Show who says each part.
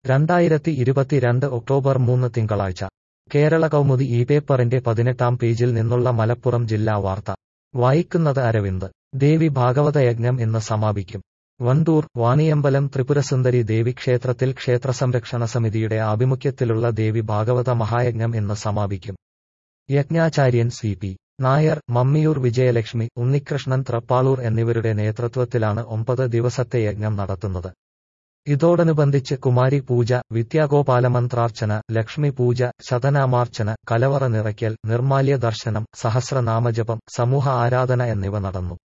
Speaker 1: രണ്ടായിരത്തി ഇരുപത്തിരണ്ട് ഒക്ടോബർ മൂന്ന് തിങ്കളാഴ്ച കേരള കൗമുദി ഈ പേപ്പറിന്റെ പതിനെട്ടാം പേജിൽ നിന്നുള്ള മലപ്പുറം ജില്ലാ വാർത്ത വായിക്കുന്നത് അരവിന്ദ് ദേവി ഭാഗവതയജ്ഞം ഇന്ന് സമാപിക്കും വണ്ടൂർ വാണിയമ്പലം ത്രിപുരസുന്ദരി ദേവി ക്ഷേത്രത്തിൽ ക്ഷേത്രസംരക്ഷണ സമിതിയുടെ ആഭിമുഖ്യത്തിലുള്ള ദേവി ഭാഗവത മഹായജ്ഞം ഇന്ന് സമാപിക്കും യജ്ഞാചാര്യൻ സി പി നായർ മമ്മിയൂർ വിജയലക്ഷ്മി ഉണ്ണികൃഷ്ണൻ ത്രപ്പാളൂർ എന്നിവരുടെ നേതൃത്വത്തിലാണ് ഒമ്പത് ദിവസത്തെ യജ്ഞം നടത്തുന്നത് ഇതോടനുബന്ധിച്ച് കുമാരി പൂജ വിദ്യാഗോപാലമന്ത്രാർച്ചന ലക്ഷ്മി പൂജ ശതനാമാർച്ചന കലവറ നിറയ്ക്കൽ നിർമാല്യ ദർശനം സഹസ്രനാമജപം സമൂഹ ആരാധന എന്നിവ നടന്നു